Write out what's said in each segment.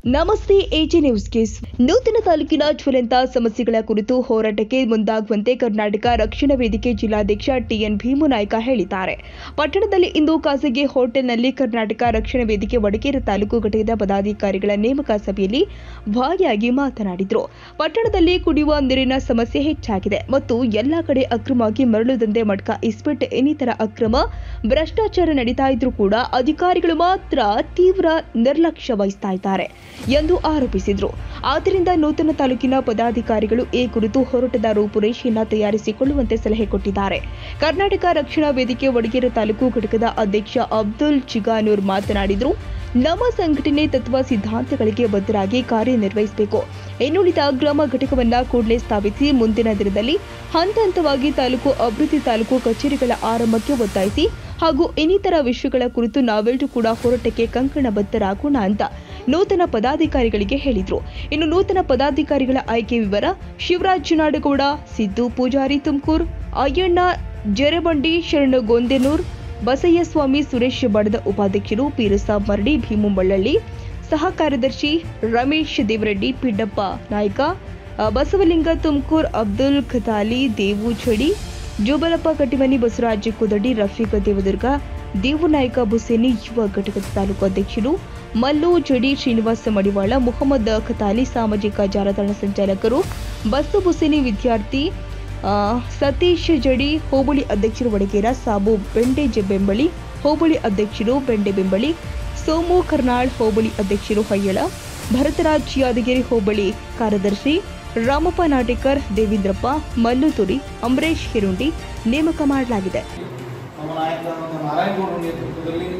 ನಮಸ್ತೆ ಎಜೆ ನ್ಯೂಸ್ಗೆ ಸ್ವ- ನೂತನ ತಾಲೂಕಿನ ಜ್ವಲಂತ ಸಮಸ್ಯೆಗಳ ಕುರಿತು ಹೋರಾಟಕ್ಕೆ ಮುಂದಾಗುವಂತೆ ಕರ್ನಾಟಕ ರಕ್ಷಣಾ ವೇದಿಕೆ ಜಿಲ್ಲಾಧ್ಯಕ್ಷ ಟಿಎನ್ ಭೀಮನಾಯ್ಕ ಹೇಳಿದ್ದಾರೆ ಪಟ್ಟಣದಲ್ಲಿ ಇಂದು ಖಾಸಗಿ ಹೋಟೆಲ್ನಲ್ಲಿ ಕರ್ನಾಟಕ ರಕ್ಷಣಾ ವೇದಿಕೆ ವಡಗೇರ ತಾಲೂಕು ಘಟಕದ ಪದಾಧಿಕಾರಿಗಳ ನೇಮಕ ಸಭೆಯಲ್ಲಿ ಭಾಗಿಯಾಗಿ ಮಾತನಾಡಿದರು ಪಟ್ಟಣದಲ್ಲಿ ಕುಡಿಯುವ ನೀರಿನ ಸಮಸ್ಯೆ ಹೆಚ್ಚಾಗಿದೆ ಮತ್ತು ಎಲ್ಲಾ ಕಡೆ ಅಕ್ರಮವಾಗಿ ಮರಳು ದಂಧೆ ಮಡ್ಕ ಇಸ್ಪಿಟ್ ಇನ್ನಿತರ ಅಕ್ರಮ ಭ್ರಷ್ಟಾಚಾರ ನಡೀತಾ ಇದ್ರೂ ಕೂಡ ಅಧಿಕಾರಿಗಳು ಮಾತ್ರ ತೀವ್ರ ನಿರ್ಲಕ್ಷ್ಯ ವಹಿಸ್ತಾ ಇದ್ದಾರೆ ಎಂದು ಆರೋಪಿಸಿದರು ಆದ್ದರಿಂದ ನೂತನ ತಾಲೂಕಿನ ಪದಾಧಿಕಾರಿಗಳು ಈ ಕುರಿತು ಹೋರಾಟದ ರೂಪುರೇಷೆಯನ್ನ ತಯಾರಿಸಿಕೊಳ್ಳುವಂತೆ ಸಲಹೆ ಕೊಟ್ಟಿದ್ದಾರೆ ಕರ್ನಾಟಕ ರಕ್ಷಣಾ ವೇದಿಕೆ ವಡಗೇರ ತಾಲೂಕು ಘಟಕದ ಅಧ್ಯಕ್ಷ ಅಬ್ದುಲ್ ಚಿಗಾನೂರ್ ಮಾತನಾಡಿದರು ನಮ್ಮ ಸಂಘಟನೆ ತತ್ವ ಸಿದ್ಧಾಂತಗಳಿಗೆ ಬದ್ಧರಾಗಿ ಕಾರ್ಯನಿರ್ವಹಿಸಬೇಕು ಇನ್ನುಳಿದ ಗ್ರಾಮ ಘಟಕವನ್ನ ಕೂಡಲೇ ಸ್ಥಾಪಿಸಿ ಮುಂದಿನ ದಿನದಲ್ಲಿ ಹಂತ ಹಂತವಾಗಿ ತಾಲೂಕು ಅಭಿವೃದ್ಧಿ ತಾಲೂಕು ಕಚೇರಿಗಳ ಆರಂಭಕ್ಕೆ ಒತ್ತಾಯಿಸಿ ಹಾಗೂ ಇನ್ನಿತರ ವಿಷಯಗಳ ಕುರಿತು ನಾವೆಲ್ಲರೂ ಕೂಡ ಹೋರಾಟಕ್ಕೆ ಕಂಕಣಬದ್ಧರಾಗೋಣ ಅಂತ ನೂತನ ಪದಾಧಿಕಾರಿಗಳಿಗೆ ಹೇಳಿದ್ರು ಇನ್ನು ನೂತನ ಪದಾಧಿಕಾರಿಗಳ ಆಯ್ಕೆ ವಿವರ ಶಿವರಾಜ್ ನಾಡಗೌಡ ಸಿದ್ದು ಪೂಜಾರಿ ತುಮಕೂರು ಅಯ್ಯಣ್ಣ ಜೆರೆಬಂಡಿ ಶರಣಗೊಂದೆನೂರ್ ಬಸಯ್ಯಸ್ವಾಮಿ ಸುರೇಶ್ ಬಡದ ಉಪಾಧ್ಯಕ್ಷರು ಪೀರಸಾಬ್ ಮರಡಿ ಭೀಮು ಬಳ್ಳಳ್ಳಿ ಸಹ ಕಾರ್ಯದರ್ಶಿ ರಮೇಶ್ ದೇವರೆಡ್ಡಿ ಪಿಡ್ಡಪ್ಪ ನಾಯ್ಕ ಅ, ಬಸವಲಿಂಗ ತುಮಕೂರ್ ಅಬ್ದುಲ್ ಖತಾಲಿ ದೇವು ಚಡಿ ಜೋಬಲಪ್ಪ ಕಟ್ಟಿಮನಿ ಬಸವರಾಜ್ ಕುದಡಿ ರಫೀಕ್ ದೇವದುರ್ಗ ದೇವು ನಾಯಕ ಬುಸೇನಿ ಯುವ ಘಟಕದ ತಾಲೂಕು ಅಧ್ಯಕ್ಷರು ಮಲ್ಲು ಜಡಿ ಶ್ರೀನಿವಾಸ ಮಡಿವಾಳ ಮುಹಮ್ಮದ್ ಖತಾಲಿ ಸಾಮಾಜಿಕ ಜಾಲತಾಣ ಸಂಚಾಲಕರು ಬಸ್ಸು ಬುಸೇನಿ ವಿದ್ಯಾರ್ಥಿ ಆ, ಸತೀಶ್ ಜಡಿ ಹೋಬಳಿ ಅಧ್ಯಕ್ಷರು ವಡಗೇರ ಸಾಬು ಬೆಂಡೆ ಜೆ ಬೆಂಬಳಿ ಹೋಬಳಿ ಅಧ್ಯಕ್ಷರು ಬೆಂಡೆ ಬೆಂಬಳಿ ಸೋಮು ಕರ್ನಾಳ್ ಹೋಬಳಿ ಅಧ್ಯಕ್ಷರು ಹಯ್ಯಳ ಭರತರಾಜ್ ಯಾದಗಿರಿ ಹೋಬಳಿ ಕಾರ್ಯದರ್ಶಿ ರಾಮಪ್ಪ ನಾಟೇಕರ್ ದೇವೇಂದ್ರಪ್ಪ ಮಲ್ಲುತುರಿ ಅಂಬರೀಶ್ ಹಿರುಂಡಿ ನೇಮಕ ಮಾಡಲಾಗಿದೆ ನಮ್ಮ ನಾಯಕರಾದ ನಾರಾಯಣಗೌಡರ ನೇತೃತ್ವದಲ್ಲಿ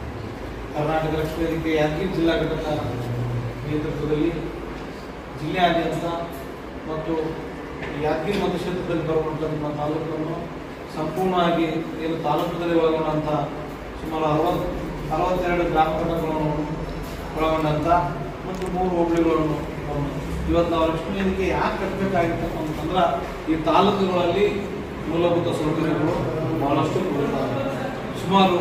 ಕರ್ನಾಟಕ ರಕ್ಷಣಾ ವೇದಿಕೆ ಯಾದಗಿರಿ ಜಿಲ್ಲಾ ಘಟಕ ನೇತೃತ್ವದಲ್ಲಿ ಜಿಲ್ಲೆಯಾದ್ಯಂತ ಮತ್ತು ಯಾದಗಿರಿ ಮತಕ್ಷೇತ್ರದಲ್ಲಿ ಬರುವಂಥ ನಿಮ್ಮ ತಾಲೂಕನ್ನು ಸಂಪೂರ್ಣವಾಗಿ ಏನು ತಾಲೂಕದಲ್ಲಿ ಒಳಗೊಂಡಂಥ ಸುಮಾರು ಅರವತ್ತು ಅರವತ್ತೆರಡು ಗ್ರಾಮ ಘಟಕಗಳನ್ನು ಒಳಗೊಂಡಂಥ ಮತ್ತು ಮೂರು ಹೋಬಳಿಗಳನ್ನು ಇವತ್ತು ನಾವು ರಕ್ಷಣಾ ವೇದಿಕೆ ಯಾಕೆ ಕಟ್ಟಬೇಕಾಗಿತ್ತು ಅಂತಂದ್ರೆ ಈ ತಾಲೂಕುಗಳಲ್ಲಿ ಮೂಲಭೂತ ಸೌಕರ್ಯಗಳು ಬಹಳಷ್ಟು ಕೊಡ್ತಾರೆ ಸುಮಾರು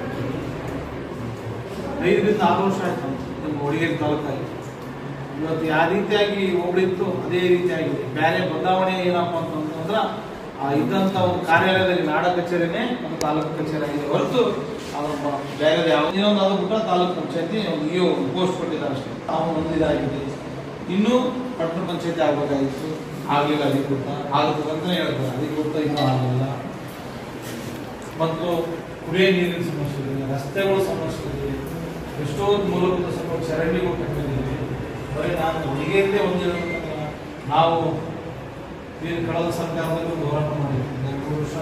ಐದರಿಂದ ಆರು ವರ್ಷ ಆಯ್ತು ನಮ್ಮ ಹುಡುಗಿಯರ ತಾಲೂಕಲ್ಲಿ ಇವತ್ತು ಯಾವ ರೀತಿಯಾಗಿ ಹೋಬಳಿತ್ತು ಅದೇ ರೀತಿಯಾಗಿದೆ ಬೇರೆ ಬದಲಾವಣೆ ಏನಪ್ಪ ಅಂತಂದ್ರೆ ಆ ಇದ್ದಂಥ ಒಂದು ಕಾರ್ಯಾಲಯದಲ್ಲಿ ನಾಡ ಕಚೇರಿನೇ ನಮ್ಮ ತಾಲೂಕು ಕಚೇರಿ ಆಗಿದೆ ಹೊರತು ಅವ್ರ ಬ- ಬೇರೆ ಯಾವ ಇನ್ನೊಂದು ಅದು ಬಿಟ್ಟರೆ ತಾಲೂಕು ಪಂಚಾಯತಿ ಒಂದು ಇಒ ಪೋಸ್ಟ್ ಕೊಟ್ಟಿದ್ದಾರೆ ಅಷ್ಟೇ ತಾವು ಒಂದು ಇದಾಗಿದೆ ಇನ್ನೂ ಪಟ್ಟಣ ಪಂಚಾಯತಿ ಆಗಬೇಕಾಗಿತ್ತು ಆಗಲಿಲ್ಲ ಅಧಿಕೃತ ಆಗುತ್ತೆ ಅಂತಲೇ ಹೇಳ್ತಾರೆ ಅಧಿಕೃತ ಇನ್ನೂ ಆಗಲಿಲ್ಲ ಮತ್ತು ಕುಡಿಯೋ ನೀರಿನ ಸಮಸ್ಯೆ ಇದೆ ರಸ್ತೆಗಳ ಸಮಸ್ಯೆ ಇದೆ ಎಷ್ಟೋ ಮೂಲಭೂತ ಸಮಸ್ಯೆ ಚರಂಡಿಗಳು ಕಟ್ಟಿದ್ದೀವಿ ಬರೀ ನಾನು ಹುಡುಗಿಯರದೇ ಒಂದು ಹೇಳ್ಬೇಕಂದ್ರೆ ನಾವು ಏನು ಕಳೆದ ಸರ್ಕಾರದಲ್ಲಿ ಒಂದು ಹೋರಾಟ ಮಾಡಿದ್ವಿ ಎರಡು ವರ್ಷ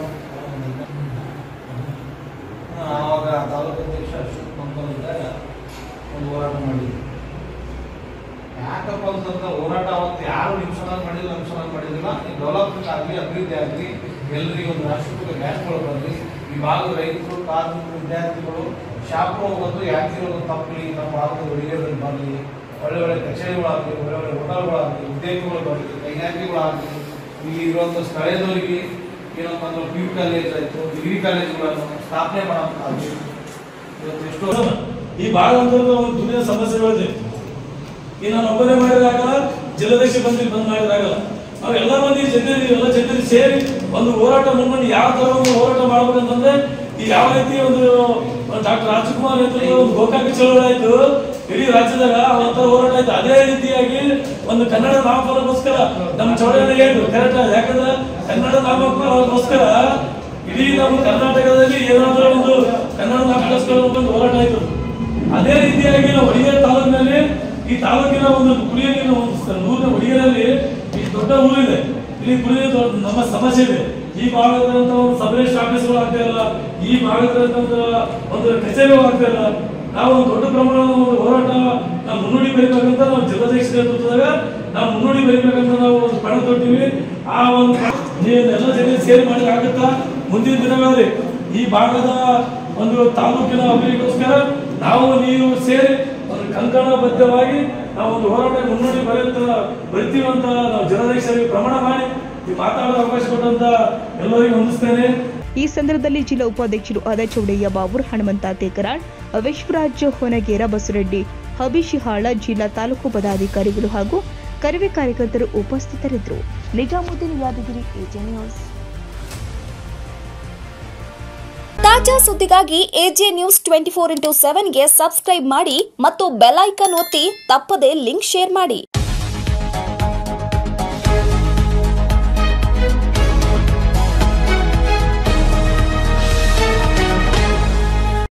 ಆ, ಆವಾಗ ತಾಲೂಕು ಅಧ್ಯಕ್ಷ ಅಶೋಕ್ ಮಂಕಲ್ ಇದ್ದಾಗ ಒಂದು ಹೋರಾಟ ಮಾಡಿದ್ವಿ ಯಾಕಪ್ಪ ಅಂತಂದ್ರೆ ಹೋರಾಟ ಅವತ್ತು ಯಾರು ನಿಮಿಷನಾಗ ಮಾಡಿಲ್ಲ ನಿಮಿಷನಾಗ ಮಾಡಿದಿಲ್ಲ ಈ ಡೆವಲಪ್ಮೆಂಟ್ ಆಗಲಿ ಅಭಿವೃದ್ಧಿ ಆಗಲಿ ಎಲ್ಲರಿಗೂ ಒಂದು ರಾಷ್ಟ್ರೀಯ ಗ್ಯಾಸ್ಗಳು ಬರಲಿ ಈ ಭಾಗದ ರೈತರು ಕಾರ್ಮಿಕರು ವಿದ್ಯಾರ್ಥಿಗಳು ಶಾಪುರ ಬಂದು ಯಾಕಿರೋದು ತಪ್ಪಲಿ ನಮ್ಮ ಭಾಗದ ಹುಡುಗಿಯರಲ್ಲಿ ಬರಲಿ ಒಳ್ಳೆ ಒಳ್ಳೆ ಕಚೇರಿಗಳಾಗಲಿ ಒಳ್ಳೆ ಒಳ್ಳೆ ಹೋಟೆಲ್ಗಳಾಗಲಿ ಉದ್ಯೋಗಗಳು ಬರಲಿ ಕೈಗಾರಿಕೆಗಳಾಗಲಿ ಇಲ್ಲಿ ಇರುವಂಥ ಸ್ಥಳೀಯದವರಿಗೆ ಏನಪ್ಪ ಅಂದ್ರೆ ಪಿ ಯು ಕಾಲೇಜ್ ಆಯಿತು ಡಿಗ್ರಿ ಕಾಲೇಜುಗಳನ್ನು ಸ್ಥಾಪನೆ ಮಾಡೋಕ್ಕಾಗಲಿ ಇವತ್ತು ಎಷ್ಟೋ ಈ ಭಾಗವಂತರದ ಒಂದು ದುನಿಯಾ ಸಮಸ್ಯೆಗಳಿದೆ ಈ ನಾನು ಒಬ್ಬನೇ ಮಾಡಿದಾಗಲ್ಲ ಜಿಲ್ಲಾಧ್ಯಕ್ಷ ಬಂದು ಬಂದ್ ಮಾಡಿದಾಗಲ್ಲ ನಾವು ಎಲ್ಲ ಮಂದಿ ಜನರು ಎಲ್ಲ ಜನರು ಸೇರಿ ಒಂದು ಹೋರಾಟ ಮುನ್ಕೊಂಡು ಯಾವ ತರ ಒಂದು ಹೋರಾಟ ಮಾಡ್ಬೇಕಂತಂದ್ರೆ ಈ ಯಾವ ರೀತಿ ಒಂದು ಡಾಕ್ಟರ್ ರಾಜಕುಮಾರ್ ನೇತೃತ್ವದ ಒಂದು ಗೋಕಾಕ ಚಳವಳಿ ಆಯ್ತು ಇಡೀ ರಾಜ್ಯದಾಗ ಒಂಥರ ಹೋರಾಟ ಆಯ್ತು ಅದೇ ರೀತಿಯಾಗಿ ಒಂದು ಕನ್ನಡ ನಾಮಫಲಕ್ಕೋಸ್ಕರ ನಮ್ಮ ಚಳವಳಿ ಏನು ಕರೆಕ್ಟ್ ಯಾಕಂದ್ರೆ ಕನ್ನಡ ನಾಮಫಲಕ್ಕೋಸ್ಕರ ಇಡೀ ನಮ್ಮ ಕರ್ನಾಟಕದಲ್ಲಿ ಏನಾದರೂ ಒಂದು ಕನ್ನಡ ನಾಮಫಲಕ್ಕೋಸ್ಕರ ಒಂದು ಹೋರಾಟ ಆಯ್ತು ಅದೇ ರೀತಿಯಾಗಿ ನಾವು ಹೊಡಿಗೆರೆ ತಾಲೂಕಿನಲ್ಲಿ ಈ ತಾಲೂಕಿನ ಒಂದು ಕುಡಿಯ ನೀರಿನ ಒಂದು ಸ- ಊರಿನ ಹೊಡಿಗೆರಲ್ಲಿ ಈ ದೊಡ್ಡ ಊರಿದೆ ಇಲ್ಲಿ ಕುಡಿಯ ದೊಡ್ಡ ನಮ್ಮ ಸಮಸ್ಯೆ ಇದೆ ಈ ಭಾಗದಂತ ಒಂದು ಸಬರೇಶ್ ಆಫೀಸ್ಗಳು ಆಗ್ತಾ ಇಲ್ಲ ಈ ಭಾಗದಂತ ಒಂದು ಒಂದು ಕಚೇರಿಗಳು ಆಗ್ತಾ ಇಲ್ಲ ನಾವು ಒಂದು ದೊಡ್ಡ ಪ್ರಮಾಣದ ಒಂದು ಹೋರಾಟ ನಾವು ಮುನ್ನುಡಿ ಬರೀಬೇಕಂತ ನಾವು ಜಿಲ್ಲಾಧ್ಯಕ್ಷ ನೇತೃತ್ವದಾಗ ನಾವು ಮುನ್ನುಡಿ ಬರೀಬೇಕಂತ ನಾವು ಒಂದು ಪಣ ತೊಟ್ಟಿವಿ ಆ ಒಂದು ನೀವು ಎಲ್ಲ ಜನ ಸೇರಿ ಮಾಡಿ ಆಗುತ್ತಾ ಮುಂದಿನ ದಿನಗಳಲ್ಲಿ ಈ ಭಾಗದ ಒಂದು ತಾಲೂಕಿನ ಅಭಿವೃದ್ಧಿಗೋಸ್ಕರ ನಾವು ನೀವು ಸೇರಿ ಒಂದು ಕಂಕಣಬದ್ಧವಾಗಿ ನಾವು ಒಂದು ಹೋರಾಟ ಮುನ್ನೋಡಿ ಬರೆಯುತ್ತ ಬರಿತೀವಿ ಅಂತ ನಾವು ಜಿಲ್ಲಾಧ್ಯಕ್ಷರಿಗೆ ಪ್ರಮಾಣ ಮಾಡಿ ಈ ಮಾತಾಡೋ ಅವಕಾಶ ಕೊಟ್ಟಂತ ಎಲ್ಲರಿಗೂ ಹೊಂದಿಸ್ತೇನೆ ಈ ಸಂದರ್ಭದಲ್ಲಿ ಜಿಲ್ಲಾ ಉಪಾಧ್ಯಕ್ಷರು ಆದ ಚೌಡಯ್ಯ ಬಾಬೂರ್ ಹನುಮಂತ ತೇಕರಾಳ್ ವಿಶ್ವರಾಜ್ ಹೊನಗೇರ ಬಸರೆಡ್ಡಿ ಹಬಿಶಿಹಾಳ ಜಿಲ್ಲಾ ತಾಲೂಕು ಪದಾಧಿಕಾರಿಗಳು ಹಾಗೂ ಕರವೇ ಕಾರ್ಯಕರ್ತರು ಉಪಸ್ಥಿತರಿದ್ದರು ನಿಜಾಮುದ್ದೀನ್ ಯಾದಗಿರಿ ಎಜೆ ನ್ಯೂಸ್ ತಾಜಾ ಸುದ್ದಿಗಾಗಿ AJ news twenty four into ಸೆವೆನ್ಗೆ ಸಬ್ಸ್ಕ್ರೈಬ್ ಮಾಡಿ ಮತ್ತು ಬೆಲ್ ಐಕನ್ ಒತ್ತಿ ತಪ್ಪದೇ ಲಿಂಕ್ ಶೇರ್ ಮಾಡಿ